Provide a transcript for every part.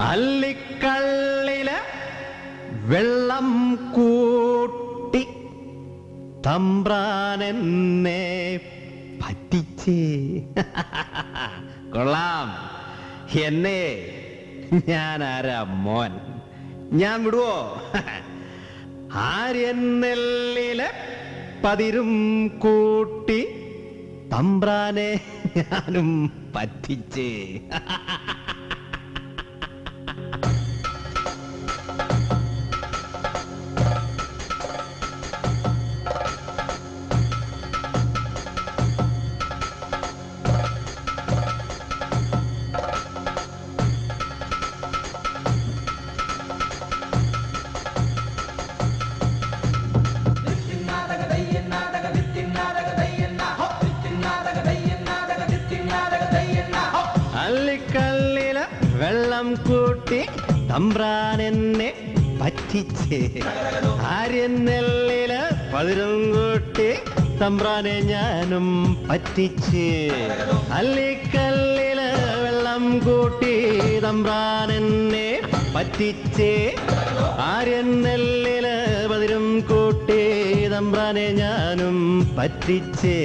അല്ലിക്കള്ളില് വെള്ളം കൂട്ടി തമ്പ്രാനെന്നെ പറ്റിച്ചേ കൊള്ളാം എന്നെ ഞാൻ ആരാ മോൻ ഞാൻ വിടുവോ ആര്യനെല്ലില് പതിരും കൂട്ടി തമ്പ്രാനെ ഞാനും പറ്റിച്ചേ അല്ലിക്കല്ലില് വെള്ളം കൂട്ടി തമ്പ്രാനെന്നെ പറ്റിച്ചേ ആര്യനെല്ലില് പതിരും കൂട്ടി തമ്പ്രാനെ ഞാനും പറ്റിച്ച് അല്ലിക്കല്ലില് വെള്ളം കൂട്ടി തമ്പ്രാനെന്നെ പറ്റിച്ചേ ആര്യനെല്ലില് പതിരും കൂട്ടി തമ്പ്രാനെ ഞാനും പറ്റിച്ചേ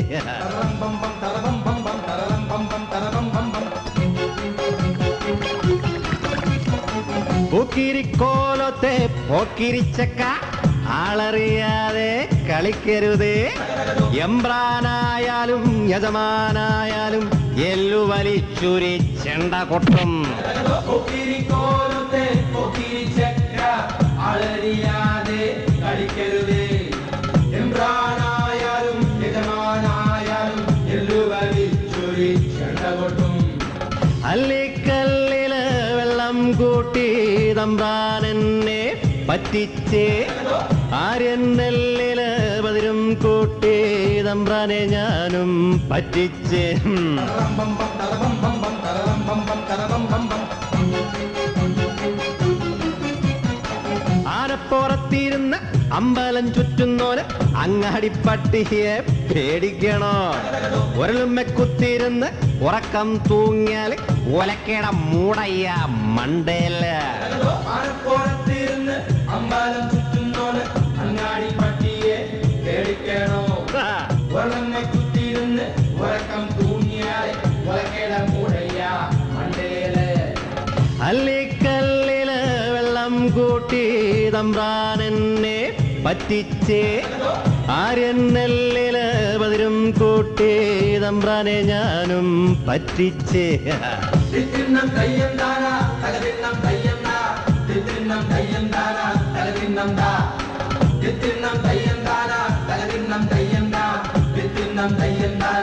പൂക്കിരിക്കോലത്തെ പോക്കിരിച്ചക്ക ആളറിയാതെ കളിക്കരുതേ എംബ്രാനായാലും യജമാനായാലും എല്ലു വലിച്ചുരി ചെണ്ട കൊട്ടും പൊക്കിരിക്കോലത്തെ പൊക്കിരിച്ചക്ര അളരിയാതെ കളിക്കരുതേ എംബ്രാനായാലും യജമാനായാലും എല്ലുവലിച്ചൊരി ചെണ്ട കൊട്ടും അല്ലിക്കല്ലില് വെള്ളം കൂട്ടി തമ്പ്രാനെന്നെ പറ്റിച്ചേ ആര്യനെല്ലില് പതിരും കൂട്ടി തമ്പ്രാനെ ഞാനും പറ്റിച്ചേ ഉം. ആനപ്പുറത്തിരുന്ന് അമ്പലം ചുറ്റുന്നോന് അങ്ങാടിപ്പട്ടിയെ പേടിക്കണോ ഒരളുമ്മ കുത്തിരുന്ന് ഉറക്കം തൂങ്ങിയാല് ഒലക്കേട മൂടയ്യ മണ്ടേല് ആനപ്പുറത്തിരുന്ന് അമ്പലം ചുറ്റുന്നോന് അങ്ങാടി പട്ടിയെ പേടിക്കണോ വെള്ളമ്മ കുത്തിയിരുന്ന് ഉറക്കം തൂങ്ങിയാൽ ഉറക്കേട മൂടയ്യ മണ്ടേല് അല്ലിക്കല്ലില് വെള്ളം കൂട്ടി തമ്പ്രാനെന്നെ പറ്റിച്ചേ ആര്യനെല്ലില് പതിരും കൂട്ടി തമ്പ്രാനെ ഞാനും പറ്റിച്ചേ തിത്തിന്നം കയ്യന്താന തകതിന്നം കയ്യന്താ തിത്തിന്നം കയ്യന്താന തകതിന്നം താ തിത്തിന്നം കയ്യന്താന തകതിന്നം കയ്യന്താ തിത്തിന്നം കയ്യന്താന